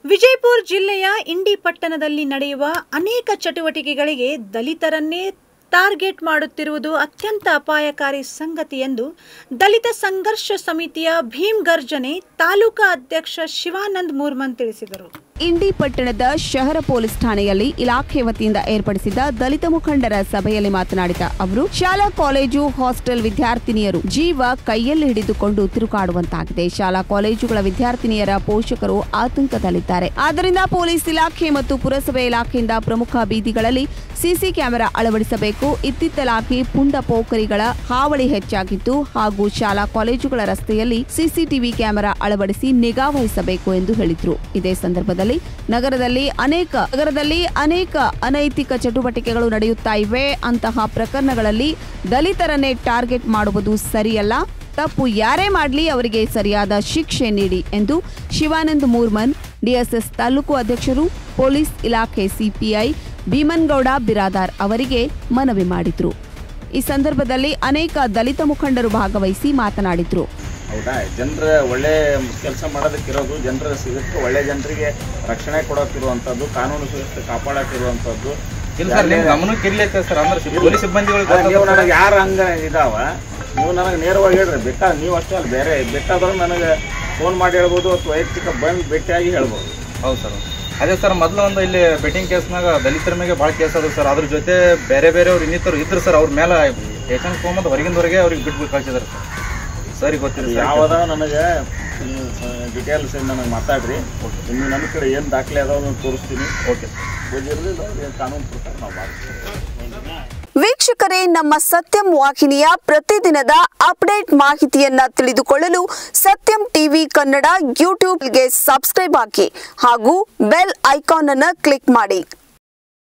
ವಿಜಯಪುರ ಜಿಲ್ಲೆಯ ಇಂಡಿ ಪಟ್ಟಣದಲ್ಲಿ ನಡೆಯುವ ಅನೇಕ ಚಟುವಟಿಕೆಗಳಿಗೆ ದಲಿತರನ್ನೇ ಟಾರ್ಗೆಟ್ ಮಾಡುತ್ತಿರುವುದು ಅತ್ಯಂತ ಅಪಾಯಕಾರಿ ಸಂಗತಿ ಎಂದು ದಲಿತ ಸಂಘರ್ಷ ಸಮಿತಿಯ ಭೀಮ್ ಗರ್ಜನೆ ತಾಲೂಕಾ ಅಧ್ಯಕ್ಷ ಶಿವಾನಂದ್ ಮೂರ್ಮನ್ ತಿಳಿಸಿದರು ಇಂಡಿ ಪಟ್ಟಣದ ಶಹರ ಪೊಲೀಸ್ ಠಾಣೆಯಲ್ಲಿ ಇಲಾಖೆ ವತಿಯಿಂದ ಏರ್ಪಡಿಸಿದ್ದ ದಲಿತ ಮುಖಂಡರ ಸಭೆಯಲ್ಲಿ ಮಾತನಾಡಿದ ಅವರು ಶಾಲಾ ಕಾಲೇಜು ಹಾಸ್ಟೆಲ್ ವಿದ್ಯಾರ್ಥಿನಿಯರು ಜೀವ ಕೈಯಲ್ಲಿ ಹಿಡಿದುಕೊಂಡು ತಿರುಗಾಡುವಂತಾಗಿದೆ ಶಾಲಾ ಕಾಲೇಜುಗಳ ವಿದ್ಯಾರ್ಥಿನಿಯರ ಪೋಷಕರು ಆತಂಕದಲ್ಲಿದ್ದಾರೆ ಆದ್ದರಿಂದ ಪೊಲೀಸ್ ಇಲಾಖೆ ಮತ್ತು ಪುರಸಭೆ ಇಲಾಖೆಯಿಂದ ಪ್ರಮುಖ ಬೀದಿಗಳಲ್ಲಿ ಸಿಸಿ ಕ್ಯಾಮೆರಾ ಅಳವಡಿಸಬೇಕು ಇತ್ತಿತ್ತಲಾಗಿ ಪುಂಡ ಪೋಖರಿಗಳ ಹಾವಳಿ ಹೆಚ್ಚಾಗಿದ್ದು ಹಾಗೂ ಶಾಲಾ ಕಾಲೇಜುಗಳ ರಸ್ತೆಯಲ್ಲಿ ಸಿಸಿಟಿವಿ ಕ್ಯಾಮೆರಾ ಅಳವಡಿಸಿ ನಿಗಾ ವಹಿಸಬೇಕು ಎಂದು ಹೇಳಿದ್ರು ಇದೇ ಸಂದರ್ಭದಲ್ಲಿ ನಗರದಲ್ಲಿ ಅನೇಕ ನಗರದಲ್ಲಿ ಅನೇಕ ಅನೈತಿಕ ಚಟುವಟಿಕೆಗಳು ನಡೆಯುತ್ತಾ ಇವೆ ಅಂತಹ ಪ್ರಕರಣಗಳಲ್ಲಿ ದಲಿತರನ್ನೇ ಟಾರ್ಗೆಟ್ ಮಾಡುವುದು ಸರಿಯಲ್ಲ ತಪ್ಪು ಯಾರೇ ಮಾಡಲಿ ಅವರಿಗೆ ಸರಿಯಾದ ಶಿಕ್ಷೆ ನೀಡಿ ಎಂದು ಶಿವಾನಂದ್ ಮೂರ್ಮನ್ ಡಿಎಸ್ಎಸ್ ತಾಲೂಕು ಅಧ್ಯಕ್ಷರು ಪೊಲೀಸ್ ಇಲಾಖೆ ಸಿಪಿಐ ಭೀಮನ್ಗೌಡ ಬಿರಾದಾರ್ ಅವರಿಗೆ ಮನವಿ ಮಾಡಿದ್ರು ಈ ಸಂದರ್ಭದಲ್ಲಿ ಅನೇಕ ದಲಿತ ಮುಖಂಡರು ಭಾಗವಹಿಸಿ ಮಾತನಾಡಿದ್ರು ಹೌದಾ ಜನರ ಒಳ್ಳೆ ಕೆಲಸ ಮಾಡೋದಕ್ಕಿರೋದು ಜನರ ಸಿಗಕ್ಕೆ ಒಳ್ಳೆ ಜನರಿಗೆ ರಕ್ಷಣೆ ಕೊಡೋಕ್ಕಿರುವಂಥದ್ದು ಕಾನೂನು ಸುವ್ಯವಸ್ಥೆ ಕಾಪಾಡೋಕ್ಕಿರುವಂಥದ್ದು ಇಲ್ಲ ಸರ್ ನಿಮ್ ಗಮನಕ್ಕೆ ಇರ್ಲೈತೆ ಸರ್ ಅಂದ್ರೆ ಸಿ- ಪೊಲೀಸ್ ಸಿಬ್ಬಂದಿಗಳು ನೀವು ನನಗೆ ಯಾರು ಹಂಗ ಇದಾವ ನೀವು ನನಗೆ ನೇರವಾಗಿ ಹೇಳ್ರಿ ಬೆಟ್ಟ ನೀವು ಅಷ್ಟೇ ಅಲ್ಲ ಬೇರೆ ಬೆಟ್ಟಾದ್ರೂ ನನಗೆ ಫೋನ್ ಮಾಡಿ ಹೇಳ್ಬೋದು ಅಥವಾ ವೈಯಕ್ತಿಕ ಬಂದು ಭೇಟಿಯಾಗಿ ಹೇಳ್ಬೋದು ಹೌದು ಸರ್ ಅದೇ ಸರ್ ಮೊದಲು ಒಂದು ಇಲ್ಲಿ ಬೆಟ್ಟಿಂಗ್ ಕೇಸ್ನಾಗ ದಲಿತರ ಮೇಲೆ ಭಾಳ ಕೇಸ್ ಅದ ಸರ್ ಅದ್ರ ಜೊತೆ ಬೇರೆ ಬೇರೆಯವ್ರು ಇನ್ನಿತರು ಇದ್ರು ಸರ್ ಅವ್ರ ಮೇಲೆ ಸ್ಟೇಷನ್ ತೊಗೊಂಬಂದು ಹೊರಗಿಂದವರೆಗೆ ಅವ್ರಿಗೆ ಬಿಟ್ಟು ಕಳ್ಸಿದಾರೆ ಸರ್ ಸರಿ ಗೊತ್ತಿಲ್ಲ ಸರ್ ಯಾವ್ದ ನನಗೆ ಡಿಟೇಲ್ಸ್ ನನಗೆ ಮಾತಾಡ್ರಿ ಇನ್ನು ನನ್ನ ಕಡೆ ಏನು ದಾಖಲೆ ಅದಾವ ತೋರಿಸ್ತೀನಿ ಓಕೆ ಹೋಗಿರಲಿಲ್ಲ ಕಾನೂನು ಪ್ರಕಾರ ನಾವು ಮಾಡ್ತೀವಿ ವೀಕ್ಷಕರೇ ನಮ್ಮ ಸತ್ಯಂ ವಾಹಿನಿಯ ಪ್ರತಿದಿನದ ಅಪ್ಡೇಟ್ ಮಾಹಿತಿಯನ್ನ ತಿಳಿದುಕೊಳ್ಳಲು ಸತ್ಯಂ ಟಿವಿ ಕನ್ನಡ ಯೂಟ್ಯೂಬ್ಗೆ ಸಬ್ಸ್ಕ್ರೈಬ್ ಹಾಕಿ ಹಾಗೂ ಬೆಲ್ ಐಕಾನ್ ಅನ್ನು ಕ್ಲಿಕ್ ಮಾಡಿ